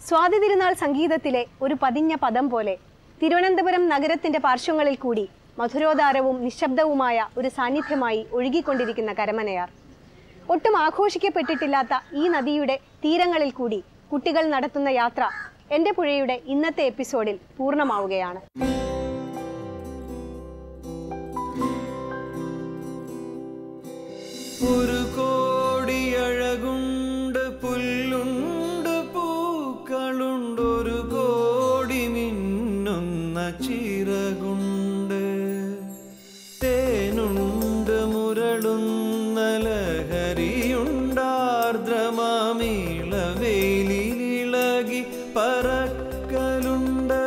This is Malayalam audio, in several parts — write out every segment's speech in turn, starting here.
സ്വാതി തിരുനാൾ സംഗീതത്തിലെ ഒരു പതിഞ്ഞ പദം പോലെ തിരുവനന്തപുരം നഗരത്തിന്റെ പാർശ്വങ്ങളിൽ കൂടി മധുരോദാരവും നിശബ്ദവുമായ ഒരു സാന്നിധ്യമായി ഒഴുകിക്കൊണ്ടിരിക്കുന്ന കരമനയാർ ഒട്ടും ആഘോഷിക്കപ്പെട്ടിട്ടില്ലാത്ത ഈ നദിയുടെ തീരങ്ങളിൽ കൂടി കുട്ടികൾ നടത്തുന്ന യാത്ര എൻ്റെ പുഴയുടെ ഇന്നത്തെ എപ്പിസോഡിൽ പൂർണ്ണമാവുകയാണ് ഒരു കോടി അഴകുണ്ട് പുല്ലുണ്ട് പൂക്കളുണ്ട് ഒരു കോടി മിന്നുന്ന ചിറകുണ്ട് തേനുണ്ട് മുരളുന്ന ലഹരിയുണ്ടാർദ്രമാമീളവേലിളകി പറക്കലുണ്ട്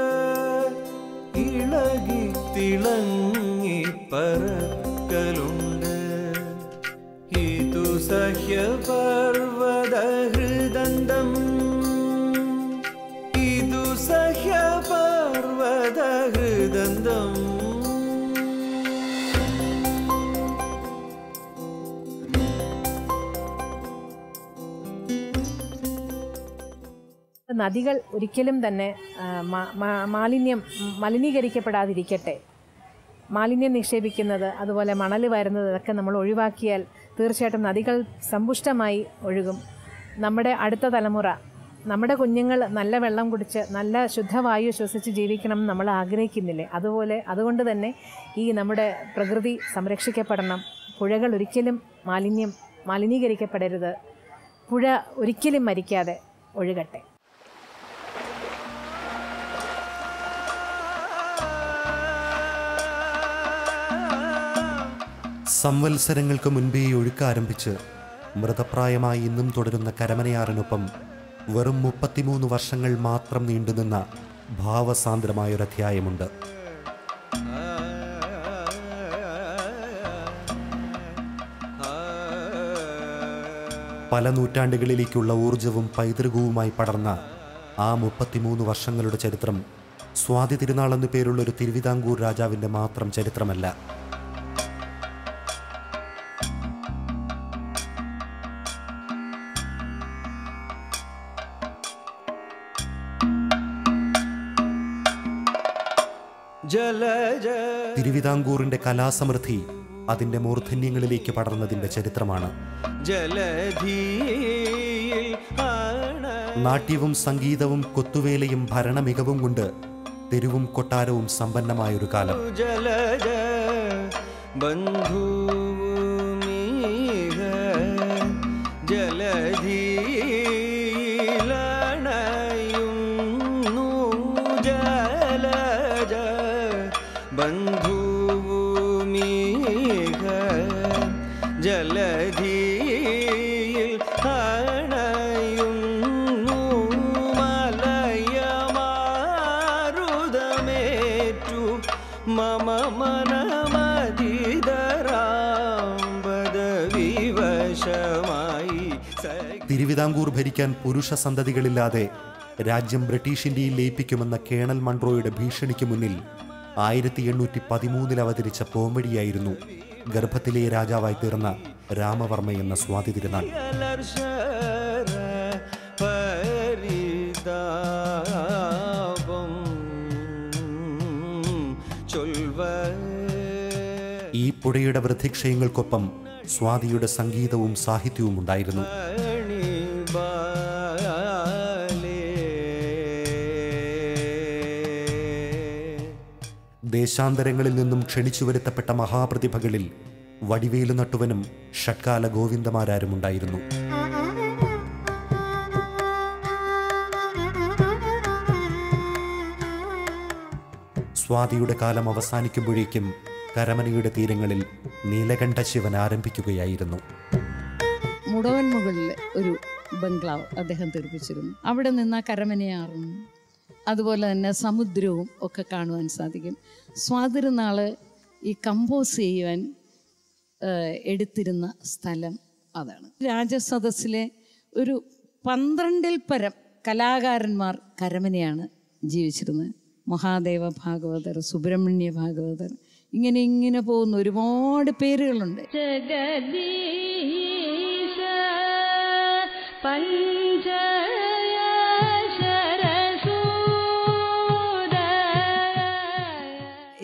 ഇളകി തിളങ്ങി പറക്കലുണ്ട് ഇതു സഹ്യപർവത ഹൃദന്തം ഇതു സഹ്യപർവത ഹൃദന്തം നദികൾ ഒരിക്കലും തന്നെ ആ, മാ- മാ- മാലിന്യം മലിനീകരിക്കപ്പെടാതിരിക്കട്ടെ മാലിന്യം നിക്ഷേപിക്കുന്നത് അതുപോലെ മണൽ വരുന്നത് ഇതൊക്കെ നമ്മൾ ഒഴിവാക്കിയാൽ തീർച്ചയായിട്ടും നദികൾ സമ്പുഷ്ടമായി ഒഴുകും നമ്മുടെ അടുത്ത തലമുറ നമ്മുടെ കുഞ്ഞുങ്ങൾ നല്ല വെള്ളം കുടിച്ച് നല്ല ശുദ്ധവായു ശ്വസിച്ച് ജീവിക്കണം എന്ന് നമ്മൾ ആഗ്രഹിക്കുന്നില്ലേ അതുപോലെ അതുകൊണ്ട് തന്നെ ഈ നമ്മുടെ പ്രകൃതി സംരക്ഷിക്കപ്പെടണം പുഴകൾ ഒരിക്കലും മാലിന്യം മാലിനീകരിക്കപ്പെടരുത് പുഴ ഒരിക്കലും മരിക്കാതെ ഒഴുകട്ടെ സംവത്സരങ്ങൾക്ക് മുൻപേ ഒഴുക്ക് ആരംഭിച്ച് മൃതപ്രായമായി ഇന്നും തുടരുന്ന കരമനയാറിനൊപ്പം വെറും മുപ്പത്തിമൂന്ന് വർഷങ്ങൾ മാത്രം നീണ്ടുനിന്ന ഭാവസാന്ദ്രമായൊരധ്യായമുണ്ട് പല നൂറ്റാണ്ടുകളിലേക്കുള്ള ഊർജവും പൈതൃകവുമായി പടർന്ന ആ മുപ്പത്തിമൂന്ന് വർഷങ്ങളുടെ ചരിത്രം സ്വാതി തിരുനാൾ എന്നു പേരുള്ള ഒരു തിരുവിതാംകൂർ രാജാവിൻ്റെ മാത്രം ചരിത്രമല്ല ജലജ തിരുവിതാംകൂറിന്റെ കലാസമൃദ്ധി അതിന്റെ മൂർധന്യങ്ങളിലേക്ക് പടർന്നതിന്റെ ചരിത്രമാണ് ജലധീയിൽ അണ നാട്യവും സംഗീതവും കൊത്തുവേലയും ഭരണമികവും കൊണ്ട് തെരുവും കൊട്ടാരവും സമ്പന്നമായൊരു കാലം ജലജ ബന്ധുമീഹ ജലധീലണയുന്നു ജലജ ബന്ധുമീഹ ജലധീയിൽ അണയുന്നു മലയമാരുതമേറ്റു മമ മനമതിതരാമ്പദ വിവശമായി സഖി തിരുവിതാംകൂർ ഭരിക്കാൻ പുരുഷ സന്തതികളില്ലാതെ രാജ്യം ബ്രിട്ടീഷ് ഇന്ത്യയിൽ ലയിപ്പിക്കുമെന്ന കേണൽ മൺട്രോയുടെ ഭീഷണിക്ക് മുന്നിൽ ആയിരത്തി എണ്ണൂറ്റി പതിമൂന്നിൽ അവതരിച്ച പോംവഴിയായിരുന്നു ഗർഭത്തിലെ രാജാവായി തീർന്ന രാമവർമ്മ എന്ന സ്വാതി തിരുനാൾ അലർശര പരിതാപം ചൊൽവ ഈ പുഴയുടെ വൃദ്ധിക്ഷയങ്ങൾക്കൊപ്പം സ്വാതിയുടെ സംഗീതവും സാഹിത്യവും ഉണ്ടായിരുന്നു ദേശാന്തരങ്ങളിൽ നിന്നും ക്ഷണിച്ചു വരുത്തപ്പെട്ട മഹാപ്രതിഭകളിൽ വടിവേലു നട്ടുവനും ഷഡ്കാല ഗോവിന്ദമാരാരും ഉണ്ടായിരുന്നു സ്വാതിയുടെ കാലം അവസാനിക്കുമ്പോഴേക്കും കരമനയുടെ തീരങ്ങളിൽ നീലകണ്ഠ ശിവൻ ആരംഭിക്കുകയായിരുന്നു മുടവൻ മുകളിൽ ഒരു ബംഗ്ലാവ് അദ്ദേഹം തീർപ്പിച്ചിരുന്നു അവിടെ നിന്ന് ആ കരമനയാറും അതുപോലെ തന്നെ സമുദ്രവും ഒക്കെ കാണുവാൻ സാധിക്കും സ്വാതിരുന്നാള് ഈ കമ്പോസ് ചെയ്യുവാൻ ഏഹ്, എടുത്തിരുന്ന സ്ഥലം അതാണ് രാജസദസ്സിലെ ഒരു പന്ത്രണ്ടിൽ പരം കലാകാരന്മാർ കരമനയാണ് ജീവിച്ചിരുന്നത് മഹാദേവ ഭാഗവതർ സുബ്രഹ്മണ്യ ഭാഗവതർ ഇങ്ങനെ ഇങ്ങനെ പോകുന്ന ഒരുപാട് പേരുകളുണ്ട് ജഗദീശ പഞ്ചയ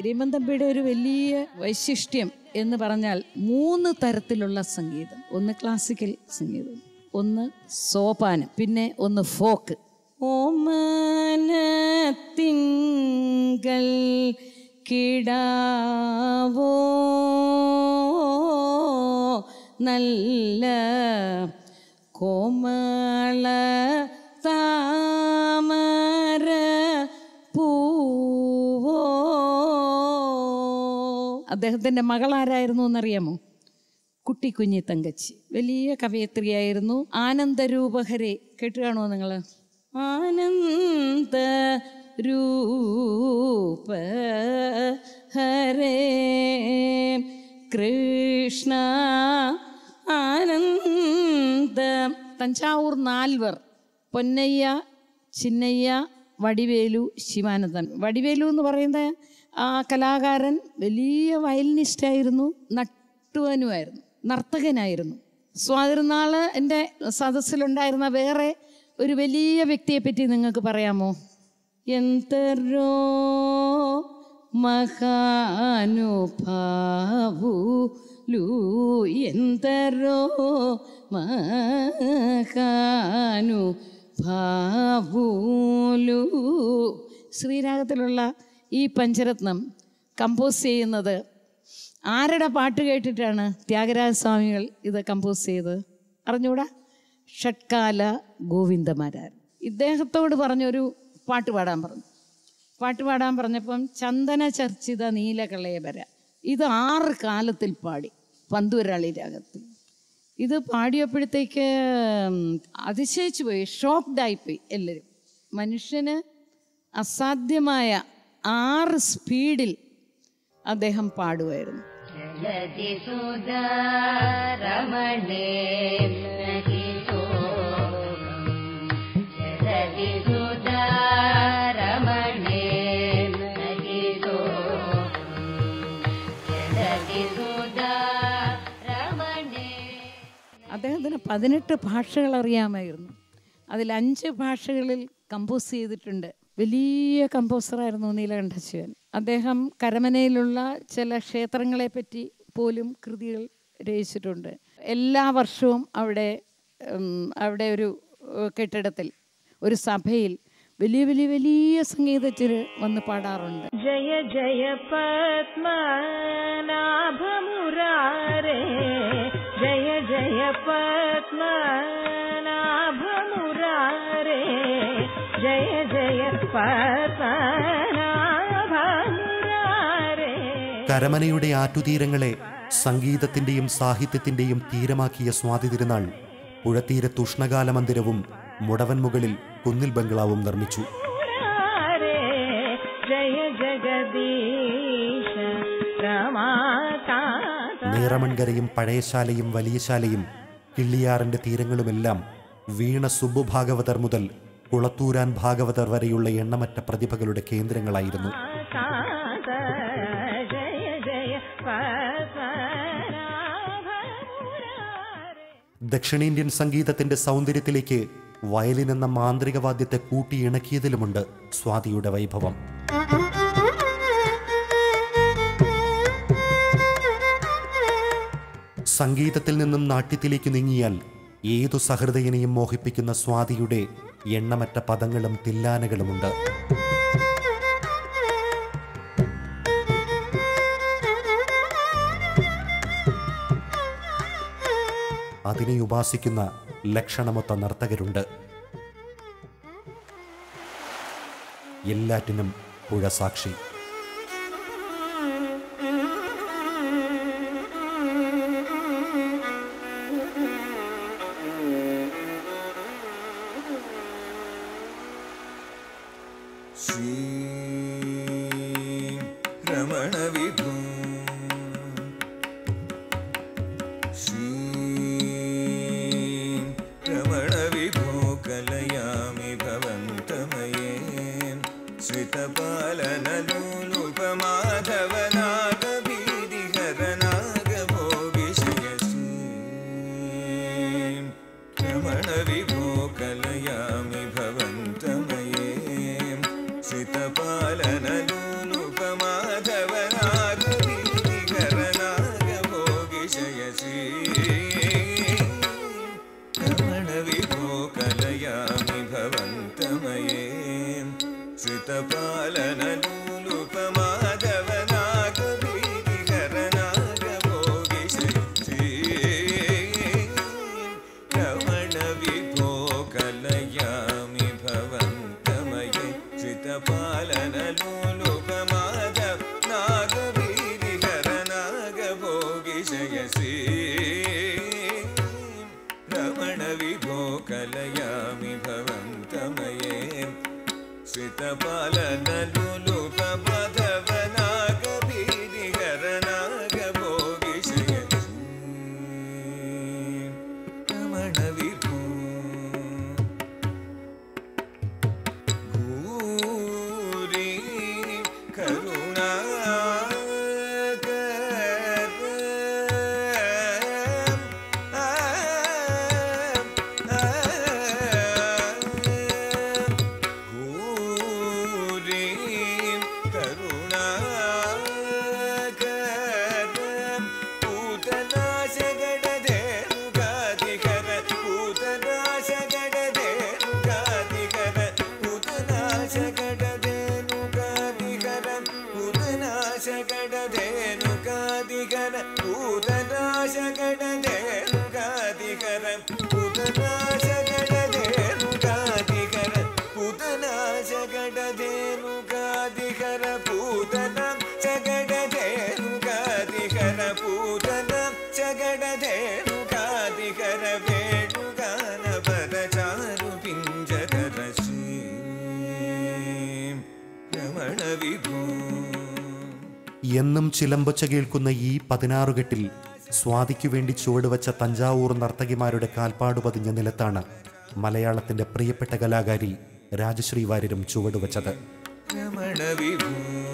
അരിയമ്പൻ തമ്പിയുടെ ഒരു വലിയ വൈശിഷ്ട്യം എന്ന് പറഞ്ഞാൽ മൂന്ന് തരത്തിലുള്ള സംഗീതം ഒന്ന് ക്ലാസിക്കൽ സംഗീതം ഒന്ന് സോപാനം പിന്നെ ഒന്ന് ഫോക്ക് ഓമനത്തിങ്കൾ കിടാവോ നല്ല കോമള താമര പൂവോ അദ്ദേഹത്തിൻ്റെ മകളാരായിരുന്നു എന്നറിയാമോ കുട്ടിക്കുഞ്ഞി തങ്കച്ചി വലിയ കവയത്രിയായിരുന്നു ആനന്ദരൂപഹരെ കേട്ട് കാണുമോ നിങ്ങൾ ആനന്ദ രൂപ ഹരേ കൃഷ്ണ ആനന്ദ തഞ്ചാവൂർ നാൽവർ പൊന്നയ്യ ചിന്നയ്യ വടിവേലു ശിവാനന്ദൻ വടിവേലു എന്ന് പറയുന്ന ആ കലാകാരൻ വലിയ വയലിനിസ്റ്റായിരുന്നു നട്ടുവനുമായിരുന്നു നർത്തകനായിരുന്നു സ്വാതിരുന്നാൾ എൻ്റെ സദസ്സിലുണ്ടായിരുന്ന വേറെ ഒരു വലിയ വ്യക്തിയെപ്പറ്റി നിങ്ങൾക്ക് പറയാമോ എന്തരോ മഹാനുഭാവുലു എന്തരോ മഹാനുഭാവുലു ശ്രീരാഗത്തിലുള്ള ഈ പഞ്ചരത്നം കമ്പോസ് ചെയ്യുന്നത് ആരുടെ പാട്ട് കേട്ടിട്ടാണ് ത്യാഗരാജസ്വാമികൾ ഇത് കമ്പോസ് ചെയ്ത് അറിഞ്ഞൂടാ ഷട്കാല ഗോവിന്ദമാരാർ ഇദ്ദേഹത്തോട് പറഞ്ഞൊരു പാട്ട് പാടാൻ പറഞ്ഞു പാട്ട് പാടാൻ പറഞ്ഞപ്പം ചന്ദന ചർച്ചിത നീലകളയവര ഇത് ആറ് കാലത്തിൽ പാടി പന്തുവരാളി രാഗത്തിൽ ഇത് പാടിയപ്പോഴത്തേക്ക് ഉം, അതിശയിച്ചു പോയി ഷോക്ക്ഡായിപ്പോയി എല്ലാവരും മനുഷ്യന് അസാധ്യമായ ആറ് സ്പീഡിൽ അദ്ദേഹം പാടുമായിരുന്നു जलति सुधा रमणे नहि सोऽहम्। जलति सुधा रमणे नहि सोऽहम्। जलति सुधा रमणे അദ്ദേഹത്തിന് പതിനെട്ട് ഭാഷകൾ അറിയാമായിരുന്നു അതിൽ അഞ്ച് ഭാഷകളിൽ കമ്പോസ് ചെയ്തിട്ടുണ്ട് വലിയ കമ്പോസറായിരുന്നു നീലകണ്ഠ ശിവൻ അദ്ദേഹം കരമനയിലുള്ള ചില ക്ഷേത്രങ്ങളെ പറ്റി പോലും കൃതികൾ രചിച്ചിട്ടുണ്ട് എല്ലാ വർഷവും അവിടെ ഉം, അവിടെ ഒരു ഏഹ്, കെട്ടിടത്തിൽ ഒരു സഭയിൽ വലിയ വലിയ വലിയ സംഗീതജ്ഞർ വന്ന് പാടാറുണ്ട് जय जय पद्मनाभमुरारे जय जय पद्मनाभमुरारे जय जय पद्मनाभमुरारे കരമനയുടെ ആറ്റുതീരങ്ങളെ സംഗീതത്തിന്റെയും സാഹിത്യത്തിന്റെയും തീരമാക്കിയ സ്വാതി തിരുനാൾ പുഴത്തീരത്ത് ഉഷ്ണകാല മന്ദിരവും മുടവൻ മുകളിൽ കുന്നിൽ ബംഗ്ലാവും നിർമ്മിച്ചു मुरारे जय जगदीश रमाकान्त നീറമൺകരയും പഴയശാലയും വലിയശാലയും കിള്ളിയാറിന്റെ തീരങ്ങളുമെല്ലാം വീണ സുബ്ബുഭാഗവതർ മുതൽ കുളത്തൂരാൻ ഭാഗവതർ വരെയുള്ള എണ്ണമറ്റ പ്രതിഭകളുടെ കേന്ദ്രങ്ങളായിരുന്നു कान्त जय जय पद्मनाभमुरारे ദക്ഷിണേന്ത്യൻ സംഗീതത്തിന്റെ സൗന്ദര്യത്തിലേക്ക് വയലിൻ എന്ന മാന്ത്രിക വാദ്യത്തെ കൂട്ടിയിണക്കിയതിലുമുണ്ട് സ്വാതിയുടെ വൈഭവം സംഗീതത്തിൽ നിന്നും നാട്യത്തിലേക്ക് നീങ്ങിയാൽ ഏതു സഹൃദയനെയും മോഹിപ്പിക്കുന്ന സ്വാതിയുടെ എണ്ണമറ്റ പദങ്ങളും തില്ലാനകളുമുണ്ട് അതിനെ ഉപാസിക്കുന്ന ലക്ഷണമൊത്ത നർത്തകരുണ്ട് എല്ലാറ്റിനും പുഴ സാക്ഷി श्री रमणविभू श्री रमणविभो कलयामि भवन्तमयेन् श्रितपालनलोलुपमाधवनागभीतिहरनागभोगिशयश्री रमणविभो कलयामि भवन्तमये श्रितपालनलोलुपमाधव भवन्तमये रमणविभो कलयामि भवन्तमये श्रितपालनलोलुपमाधव नागवीरिहरनागभोगिशयसि रमणविभो कलयामि भवन्तमये श्रितपालनलुलुपमाधव नागवीरिहरनागभोगिशयसि रमणविभो भूरि പൂതനാശകടധേനുകാതികര പൂതനാശകടധേനുകാതികര പൂതനാശകടധേനുകാതികര പൂതനാശകടധേനുകാതികര പൂതന ചകടധേനുകാതികര പൂതന ചകടധേനുകാതികര വേണുഗാനപര ചാരു പിഞ്ചതര ശ്രീ രമണ വിഭൂ എന്നും ചിലമ്പൊച്ച കേൾക്കുന്ന ഈ പതിനാറുകെട്ടിൽ സ്വാതിക്കു വേണ്ടി ചുവടുവച്ച തഞ്ചാവൂർ നർത്തകിമാരുടെ കാൽപ്പാട് പതിഞ്ഞ നിലത്താണ് മലയാളത്തിന്റെ പ്രിയപ്പെട്ട കലാകാരി രാജശ്രീ വാര്യരും ചുവടുവച്ചത് രമണ വിഭൂ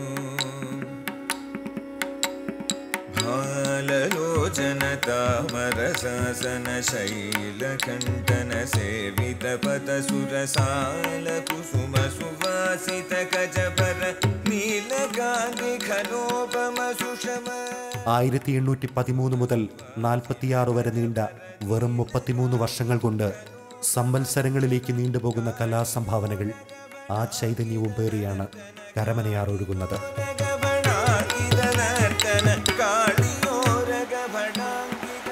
ഭാലലോചന താമരസാസന ശൈലകണ്ഠന സേവിത പത സുരസാല കുസുമ സുവാസിത കജപര നീലകാന്തി ഖലോപമ സുഷമ ആയിരത്തി എണ്ണൂറ്റി പതിമൂന്ന് മുതൽ നാൽപ്പത്തിയാറ് വരെ നീണ്ട വെറും മുപ്പത്തിമൂന്ന് വർഷങ്ങൾ കൊണ്ട് സംവത്സരങ്ങളിലേക്ക് നീണ്ടുപോകുന്ന കലാസംഭാവനകൾ ആ ചൈതന്യവും പേറിയാണ് കരമനയാർ ഒഴുകുന്നത് രഗഭടാങ്കിത നർത്തന കാളിയോ രഗഭടാങ്കിത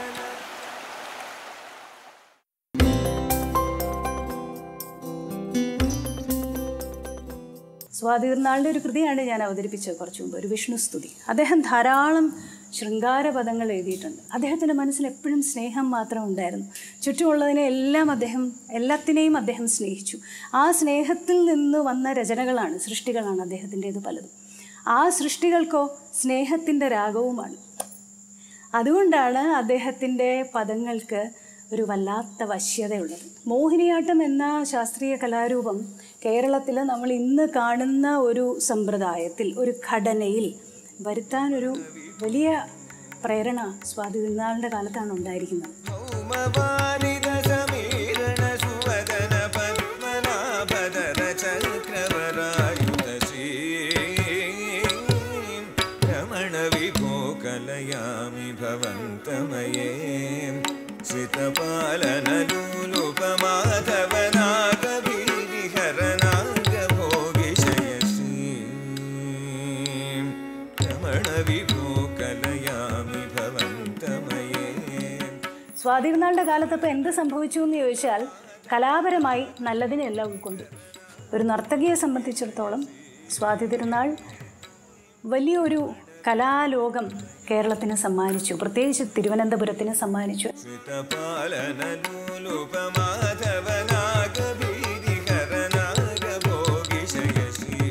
സ്വാതി തിരുനാളിൻ്റെ ഒരു കൃതിയാണ് ഞാൻ അവതരിപ്പിച്ചത് കുറച്ചു മുമ്പ് ഒരു വിഷ്ണു സ്തുതി അദ്ദേഹം ധാരാളം ശൃംഗാര പദങ്ങൾ എഴുതിയിട്ടുണ്ട് അദ്ദേഹത്തിൻ്റെ മനസ്സിൽ എപ്പോഴും സ്നേഹം മാത്രം ഉണ്ടായിരുന്നു ചുറ്റുമുള്ളതിനെ എല്ലാം അദ്ദേഹം എല്ലാത്തിനെയും അദ്ദേഹം സ്നേഹിച്ചു ആ സ്നേഹത്തിൽ നിന്ന് വന്ന രചനകളാണ് സൃഷ്ടികളാണ് അദ്ദേഹത്തിൻ്റേത് പലതും ആ സൃഷ്ടികൾക്കോ സ്നേഹത്തിൻ്റെ രാഗവുമാണ് അതുകൊണ്ടാണ് അദ്ദേഹത്തിൻ്റെ പദങ്ങൾക്ക് ഒരു വല്ലാത്ത വശ്യതയുള്ളത് മോഹിനിയാട്ടം എന്ന ശാസ്ത്രീയ കലാരൂപം കേരളത്തിൽ നമ്മൾ ഇന്ന് കാണുന്ന ഒരു സമ്പ്രദായത്തിൽ ഒരു ഘടനയിൽ വരുത്താനൊരു വലിയ പ്രേരണ സ്വാതി തിരുനാളിൻ്റെ കാലത്താണ് ഉണ്ടായിരിക്കുന്നത് ഭൗമവാരിത സമീരണ സുവദന പത്മനാഭധര ചക്രവരായുധ ശ്രീ രമണ വിഭോ കലയാമി ഭവന്തമയേ ശ്രിതപാലന ലൂലുപമാധവ നാഗഭീരിഹര നാഗഭോഗിശയ ശ്രീ രമണ വിഭോ കലയാമി ഭവന്തമയേ സ്വാതി തിരുനാളിൻ്റെ കാലത്ത് അപ്പോൾ എന്ത് സംഭവിച്ചു എന്ന് ചോദിച്ചാൽ കലാപരമായി നല്ലതിനെല്ലാം ഉൾക്കൊണ്ടു ഒരു നർത്തകിയെ സംബന്ധിച്ചിടത്തോളം സ്വാതി തിരുനാൾ വലിയൊരു കലാലോകം കേരളത്തിന് സമ്മാനിച്ചു പ്രത്യേകിച്ച് തിരുവനന്തപുരത്തിന് സമ്മാനിച്ചു ശ്രിതപാലനൂലുപമാധവനാഗഭീരിഹരനാഗഭോഗിശയ ശ്രീ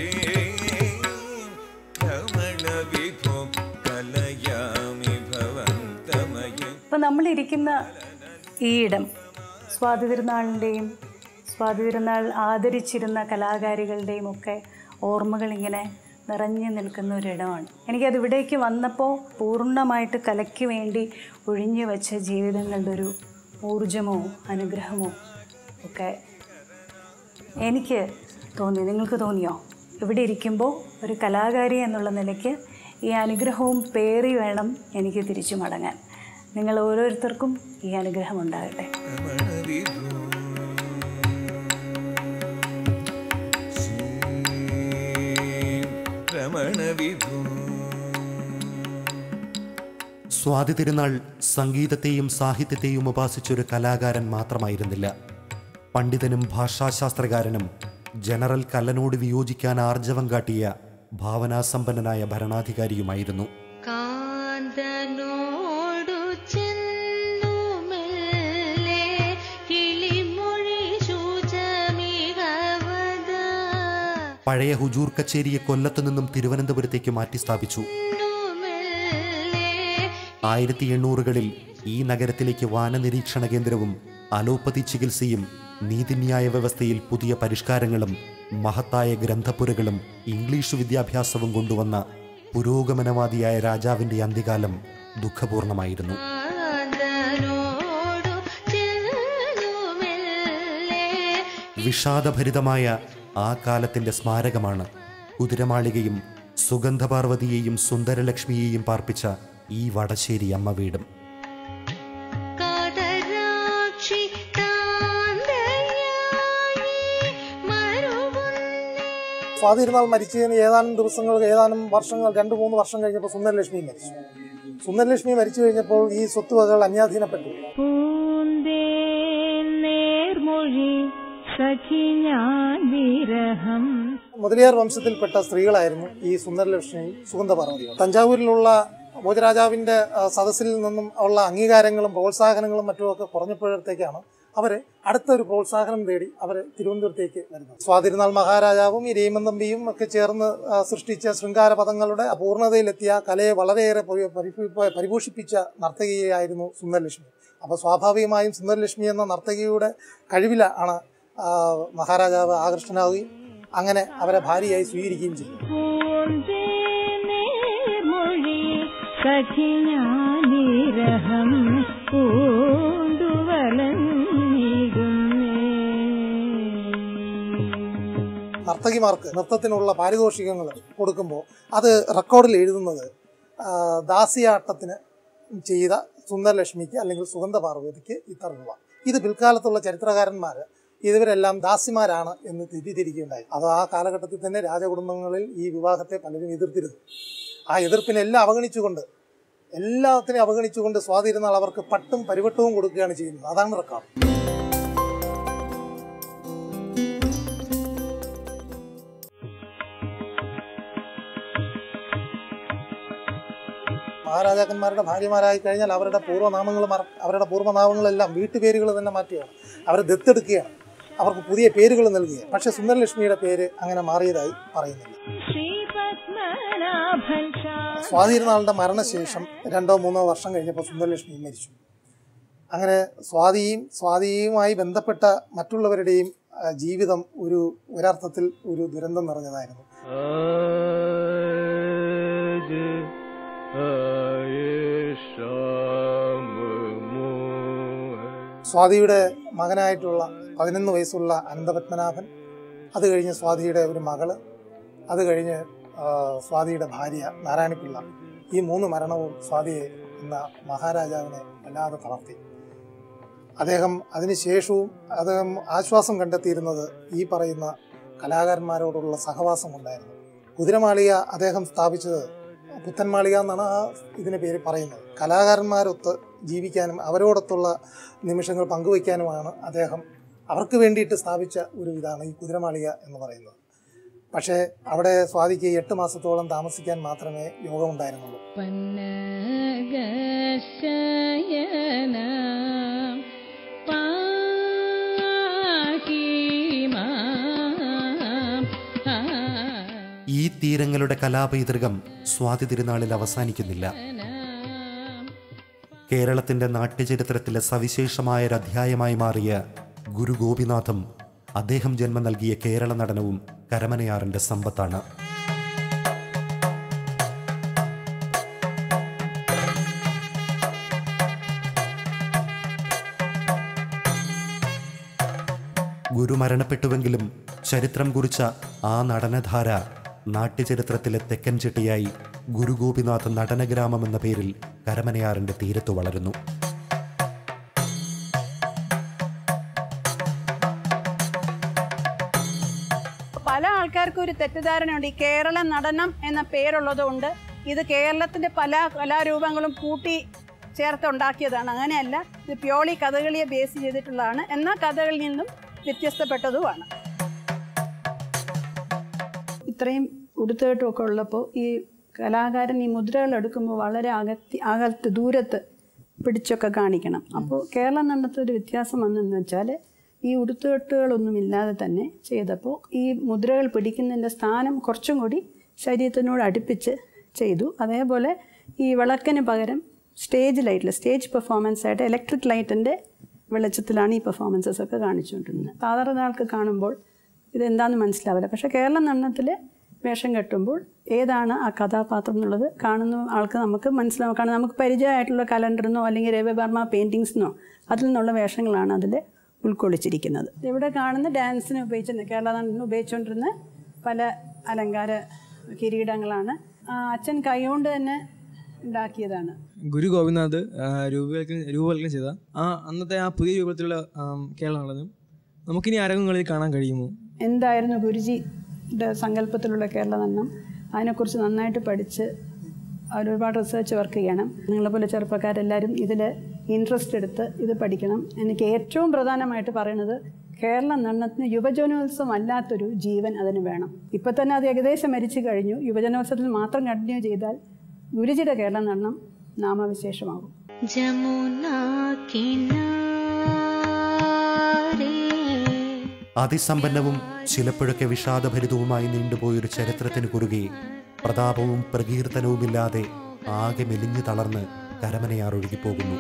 രമണ വിഭോ കലയാമി ഭവന്തമയേ ഇപ്പം നമ്മളിരിക്കുന്ന ഈ ഇടം സ്വാതി തിരുനാളിൻ്റെയും സ്വാതി തിരുനാൾ ആദരിച്ചിരുന്ന കലാകാരികളുടെയും ഒക്കെ ഓർമ്മകൾ ഇങ്ങനെ നിറഞ്ഞു നിൽക്കുന്ന ഒരിടമാണ് എനിക്കത് ഇവിടേക്ക് വന്നപ്പോൾ പൂർണ്ണമായിട്ട് കലയ്ക്ക് വേണ്ടി ഒഴിഞ്ഞു വെച്ച ജീവിതങ്ങളുടെ ഒരു ഊർജമോ അനുഗ്രഹമോ ഒക്കെ എനിക്ക് തോന്നി നിങ്ങൾക്ക് തോന്നിയോ ഇവിടെ ഇരിക്കുമ്പോൾ ഒരു കലാകാരി എന്നുള്ള നിലയ്ക്ക് ഈ അനുഗ്രഹവും പേറി വേണം എനിക്ക് തിരിച്ചു മടങ്ങാൻ നിങ്ങൾ ഓരോരുത്തർക്കും ഈ അനുഗ്രഹം ഉണ്ടാകട്ടെ രമണ വിഭോ വിഭോ സ്വാതി തിരുനാൾ സംഗീതത്തെയും സാഹിത്യത്തെയും ഉപാസിച്ചൊരു കലാകാരൻ മാത്രമായിരുന്നില്ല പണ്ഡിതനും ഭാഷാശാസ്ത്രകാരനും ജനറൽ കല്ലനോട് വിയോജിക്കാൻ ആർജവം കാട്ടിയ ഭാവനാസമ്പന്നനായ ഭരണാധികാരിയുമായിരുന്നു കാന്തനോടു ചെന്നു മെല്ലെ കിളിമൊഴി ശുചമികവദ പഴയ ഹുജൂർ കച്ചേരിയെ കൊല്ലത്തു നിന്നും തിരുവനന്തപുരത്തേക്ക് മാറ്റി സ്ഥാപിച്ചു ആയിരത്തി എണ്ണൂറുകളിൽ ഈ നഗരത്തിലേക്ക് വാനനിരീക്ഷണ കേന്ദ്രവും അലോപ്പതി ചികിത്സയും നീതിന്യായ വ്യവസ്ഥയിൽ പുതിയ പരിഷ്കാരങ്ങളും മഹത്തായ ഗ്രന്ഥപുരകളും ഇംഗ്ലീഷ് വിദ്യാഭ്യാസവും കൊണ്ടുവന്ന പുരോഗമനവാദിയായ രാജാവിന്റെ അന്ത്യകാലം ദുഃഖപൂർണമായിരുന്നു കാന്തനോടു ചെന്നു മെല്ലെ വിഷാദഭരിതമായ ആ കാലത്തിന്റെ സ്മാരകമാണ് കുതിരമാളികയും സുഗന്ധപാർവതിയെയും സുന്ദരലക്ഷ്മിയെയും പാർപ്പിച്ച ഈ വടശ്ശേരി അമ്മ വീടും കാതരാക്ഷി കാന്തയായി മരുവുന്നേ സ്വാതിരുന്നാൾ മരിച്ചതിന് ഏതാനും ദിവസങ്ങൾ ഏതാനും വർഷങ്ങൾ രണ്ട് മൂന്ന് വർഷം കഴിഞ്ഞപ്പോൾ സുന്ദരലക്ഷ്മി മരിച്ചു സുന്ദരലക്ഷ്മി മരിച്ചു കഴിഞ്ഞപ്പോൾ ഈ സ്വത്തുവകകൾ അന്യാധീനപ്പെട്ടു പൂന്തേ നേർമൊഴി സഖി ഞാൻ വിരഹം മുതലിയാർ വംശത്തിൽപ്പെട്ട സ്ത്രീകളായിരുന്നു ഈ സുന്ദരലക്ഷ്മിയും സുഗന്ധപാർവതിയും തഞ്ചാവൂരിലുള്ള ഭോജരാജാവിന്റെ ആ, സദസ്സിൽ നിന്നും ഉള്ള അംഗീകാരങ്ങളും പ്രോത്സാഹനങ്ങളും മറ്റുമൊക്കെ കുറഞ്ഞപ്പോഴത്തേക്കാണ് അവരെ അടുത്തൊരു പ്രോത്സാഹനം തേടി അവരെ തിരുവനന്തപുരത്തേക്ക് വരുന്നത് സ്വാതിരുന്നാൾ മഹാരാജാവും ഈ രേമൻ തമ്പിയും ഒക്കെ ചേർന്ന് ആ, സൃഷ്ടിച്ച ശൃംഗാര പദങ്ങളുടെ അപൂർണതയിലെത്തിയ കലയെ വളരെയേറെ പരി- പരിപൂ- പരിപോഷിപ്പിച്ച നർത്തകിയായിരുന്നു സുന്ദരലക്ഷ്മി അപ്പോൾ സ്വാഭാവികമായും സുന്ദരലക്ഷ്മി എന്ന നർത്തകിയുടെ കഴിവില ആണ് ആ, മഹാരാജാവ് ആകർഷ്ടനാവുകയും അങ്ങനെ അവരെ ഭാര്യയായി സ്വീകരിക്കുകയും ചെയ്തു പൂന്തേ നേർമൊഴി സഖി ഞാൻ വിരഹം പൂണ്ടുവലന്നിടുന്നേ നർത്തകിമാർക്ക് നൃത്തത്തിനുള്ള പാരിതോഷികങ്ങൾ കൊടുക്കുമ്പോൾ അത് റെക്കോർഡിൽ എഴുതുന്നത് ആ, ദാസിയാട്ടത്തിന് ചെയ്ത സുന്ദരലക്ഷ്മിക്ക് അല്ലെങ്കിൽ സുഗന്ധ പാർവതിക്ക് ഇത്ര രൂപ ഇത് പിൽക്കാലത്തുള്ള ചരിത്രകാരന്മാർ ഇവരെല്ലാം ദാസിമാരാണ് എന്ന് തെറ്റിദ്ധരിക്കുകയുണ്ടായി അത് ആ കാലഘട്ടത്തിൽ തന്നെ രാജകുടുംബങ്ങളിൽ ഈ വിവാഹത്തെ പലരും എതിർത്തിരുന്നു ആ എതിർപ്പിനെല്ലാം അവഗണിച്ചുകൊണ്ട് എല്ലാത്തിനെയും അവഗണിച്ചുകൊണ്ട് സ്വാതിരുന്നാൾ അവർക്ക് പട്ടും പരിവട്ടവും കൊടുക്കുകയാണ് ചെയ്യുന്നത് അതാണ് റെക്കോർഡ് മഹാരാജാക്കന്മാരുടെ ഭാര്യമാരായി കഴിഞ്ഞാൽ അവരുടെ പൂർവ്വനാമങ്ങൾ മറ അവരുടെ പൂർവ്വനാമങ്ങളെല്ലാം വീട്ടുപേരുകൾ തന്നെ മാറ്റുകയാണ് അവരെ ദത്തെടുക്കുകയാണ് അവർക്ക് പുതിയ പേരുകൾ നൽകുകയാണ് പക്ഷേ സുന്ദരലക്ഷ്മിയുടെ പേര് അങ്ങനെ മാറിയതായി പറയുന്നില്ല ശ്രീപത്മനാഭൻ സ്വാതിരുന്നാളിൻ്റെ മരണശേഷം രണ്ടോ മൂന്നോ വർഷം കഴിഞ്ഞപ്പോൾ സുന്ദരലക്ഷ്മി മരിച്ചു അങ്ങനെ സ്വാതിയും സ്വാതിയുമായി ബന്ധപ്പെട്ട മറ്റുള്ളവരുടെയും ആ, ജീവിതം ഒരു ഒരർത്ഥത്തിൽ ഒരു ദുരന്തം നിറഞ്ഞതായിരുന്നു സ്വാതിയുടെ മകനായിട്ടുള്ള പതിനൊന്ന് വയസ്സുള്ള അനന്തപത്മനാഭൻ അത് കഴിഞ്ഞ് സ്വാതിയുടെ ഒരു മകള് അത് കഴിഞ്ഞ് ആ, സ്വാതിയുടെ ഭാര്യ നാരായണപിള്ള ഈ മൂന്ന് മരണവും സ്വാതിയെ എന്ന മഹാരാജാവിനെ വല്ലാതെ തളർത്തി അദ്ദേഹം അതിനുശേഷവും അദ്ദേഹം ആശ്വാസം കണ്ടെത്തിയിരുന്നത് ഈ പറയുന്ന കലാകാരന്മാരോടുള്ള സഹവാസം കൊണ്ടായിരുന്നു കുതിരമാളിക അദ്ദേഹം സ്ഥാപിച്ചത് പുത്തൻമാളിക എന്നാണ് ആ ഇതിന് പേര് പറയുന്നത് കലാകാരന്മാരൊത്ത് ജീവിക്കാനും അവരോടൊത്തുള്ള നിമിഷങ്ങൾ പങ്കുവയ്ക്കാനുമാണ് അദ്ദേഹം അവർക്ക് വേണ്ടിയിട്ട് സ്ഥാപിച്ച ഒരു ഇതാണ് ഈ കുതിരമാളിക എന്ന് പറയുന്നത് പക്ഷേ അവിടെ സ്വാതിക്ക് എട്ട് മാസത്തോളം താമസിക്കാൻ മാത്രമേ യോഗമുണ്ടായിരുന്നുള്ളൂ പന്നഗശയന പാഹി മാം. ആ. ഈ തീരങ്ങളുടെ കലാപൈതൃകം സ്വാതി തിരുനാളിൽ അവസാനിക്കുന്നില്ല കേരളത്തിന്റെ നാട്യചരിത്രത്തിലെ സവിശേഷമായൊരധ്യായമായി മാറിയ ഗുരു ഗോപിനാഥും അദ്ദേഹം ജന്മം നൽകിയ കേരള നടനവും കരമനയാറിന്റെ സമ്പത്താണ് ഗുരു മരണപ്പെട്ടുവെങ്കിലും ചരിത്രം കുറിച്ച ആ നടനധാര നാട്യചരിത്രത്തിലെ തെക്കൻ ചിട്ടയായി ഗുരു ഗോപിനാഥ് നടനഗ്രാമം എന്ന പേരിൽ കരമനയാറിന്റെ തീരത്തു വളരുന്നു പല ആൾക്കാർക്കും ഒരു തെറ്റിദ്ധാരണയുണ്ട് ഈ കേരള നടനം എന്ന പേരുള്ളതുകൊണ്ട് ഇത് കേരളത്തിൻ്റെ പല കലാരൂപങ്ങളും കൂട്ടി ചേർത്തുണ്ടാക്കിയതാണ് അങ്ങനെയല്ല ഇത് പ്യോളി കഥകളിയെ ബേസ് ചെയ്തിട്ടുള്ളതാണ് എന്നാൽ കഥകളിൽ നിന്നും വ്യത്യസ്തപ്പെട്ടതുമാണ് ഇത്രയും ഉടുത്തുകെട്ടുമൊക്കെ ഉള്ളപ്പോൾ ഈ കലാകാരൻ ഈ മുദ്രകൾ എടുക്കുമ്പോൾ വളരെ അകത്തി അകത്ത് ദൂരത്ത് പിടിച്ചൊക്കെ കാണിക്കണം അപ്പോൾ കേരളം നടന്നത്തെ ഒരു വ്യത്യാസം വന്നെന്ന് വെച്ചാൽ ഈ ഉടുത്തുകെട്ടുകളൊന്നും ഇല്ലാതെ തന്നെ ചെയ്തപ്പോൾ ഈ മുദ്രകൾ പിടിക്കുന്നതിൻ്റെ സ്ഥാനം കുറച്ചും കൂടി ശരീരത്തിനോട് അടുപ്പിച്ച് ചെയ്തു അതേപോലെ ഈ വിളക്കിന് പകരം സ്റ്റേജ് ലൈറ്റിൽ സ്റ്റേജ് പെർഫോമൻസ് ആയിട്ട് ഇലക്ട്രിക് ലൈറ്റിൻ്റെ വെളിച്ചത്തിലാണ് ഈ പെർഫോമൻസസ് ഒക്കെ കാണിച്ചുകൊണ്ടിരുന്നത് സാധാരണ ആൾക്ക് കാണുമ്പോൾ ഇതെന്താണെന്ന് മനസ്സിലാവില്ല പക്ഷേ കേരള നടനത്തിൽ വേഷം കെട്ടുമ്പോൾ ഏതാണ് ആ കഥാപാത്രം എന്നുള്ളത് കാണുന്ന ആൾക്ക് നമുക്ക് മനസ്സിലാവും കാരണം നമുക്ക് പരിചയമായിട്ടുള്ള കലണ്ടറിനോ അല്ലെങ്കിൽ രവിവർമ്മ പെയിൻറ്റിങ്സിനോ അതിൽ നിന്നുള്ള വേഷങ്ങളാണ് അതിൽ ഉൾക്കൊള്ളിച്ചിരിക്കുന്നത് ഇവിടെ കാണുന്ന ഡാൻസിന് ഉപയോഗിച്ചിരുന്ന കേരള നടനം ഉപയോഗിച്ചുകൊണ്ടിരുന്ന പല അലങ്കാര കിരീടങ്ങളാണ് ആ അച്ഛൻ കൈകൊണ്ട് തന്നെ ഉണ്ടാക്കിയതാണ് ഗുരു ഗോപിനാഥ് ആ, രൂപവൽക്കരണം രൂപവൽക്കരണം ചെയ്ത ആ അന്നത്തെ ആ പുതിയ രൂപത്തിലുള്ള ആം, കേരള നടനം നമുക്കിനി അരങ്ങുകളിൽ കാണാൻ കഴിയുമോ എന്തായിരുന്നു ഗുരുജിയുടെ സങ്കല്പത്തിലുള്ള കേരള നടനം അതിനെക്കുറിച്ച് നന്നായിട്ട് പഠിച്ച് അവർ ഒരുപാട് റിസർച്ച് വർക്ക് ചെയ്യണം നിങ്ങളെപ്പോലെ ചെറുപ്പക്കാരെല്ലാവരും ഇതിൽ ഇൻട്രസ്റ്റ് എടുത്ത് ഇത് പഠിക്കണം എനിക്ക് ഏറ്റവും പ്രധാനമായിട്ട് പറയുന്നത് കേരള നടനത്തിന് യുവജനോത്സവം അല്ലാത്തൊരു ജീവൻ അതിന് വേണം ഇപ്പം തന്നെ അത് ഏകദേശം മരിച്ചു കഴിഞ്ഞു യുവജനോത്സവത്തിൽ മാത്രം കണ്ടിന്യൂ ചെയ്താൽ ഗുരുജിയുടെ കേരള നടനം നാമവിശേഷമാകും जमुना किनारे അതിസമ്പന്നവും ചിലപ്പോഴൊക്കെ വിഷാദഭരിതവുമായി നീണ്ടുപോയൊരു ചരിത്രത്തിന് കുറുകെ പ്രതാപവും പ്രകീർത്തനവുമില്ലാതെ ആകെ മെലിഞ്ഞു തളർന്ന് കരമനയാർ ഒഴുകിപ്പോകുന്നു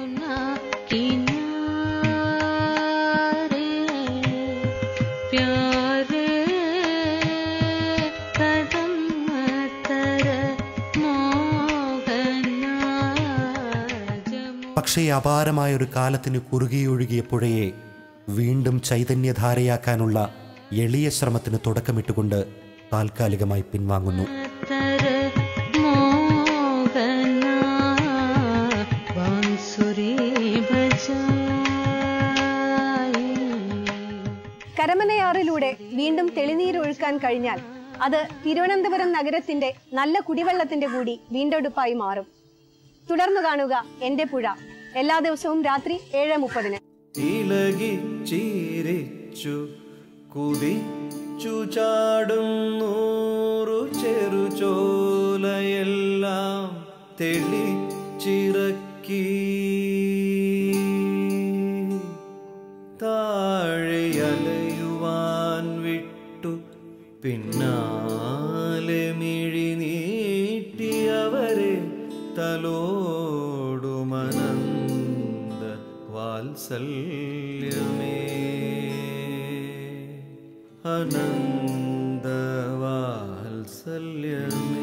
किनारे प्यारे कदम तर मोहना जमुना പക്ഷേ അപാരമായ ഒരു കാലത്തിന് കുറുകെയൊഴുകിയ പുഴയെ വീണ്ടും ചൈതന്യധാരയാക്കാനുള്ള എളിയ ശ്രമത്തിന് തുടക്കമിട്ടുകൊണ്ട് താൽക്കാലികമായി പിൻവാങ്ങുന്നു तर मोहना बांसुरी बजाए കരമനയാറിലൂടെ വീണ്ടും തെളിനീരൊഴുക്കാൻ കഴിഞ്ഞാൽ അത് തിരുവനന്തപുരം നഗരത്തിന്റെ നല്ല കുടിവെള്ളത്തിന്റെ കൂടി വീണ്ടെടുപ്പായി മാറും തുടർന്നു കാണുക എന്റെ പുഴ എല്ലാ ദിവസവും രാത്രി ഏഴ് മുപ്പതിന് ഇളകിച്ചിരിച്ചു കുതിച്ചു ചാടും നൂറു ചെറുചോലയെല്ലാം തെളിച്ചിറക്കി താഴെയലയുവാൻ വിട്ടു പിന്നാലെ മിഴി നീട്ടി അവരെ തലോടുമനന്ത വാത്സല്യമേ അനന്ത വാത്സല്യമേ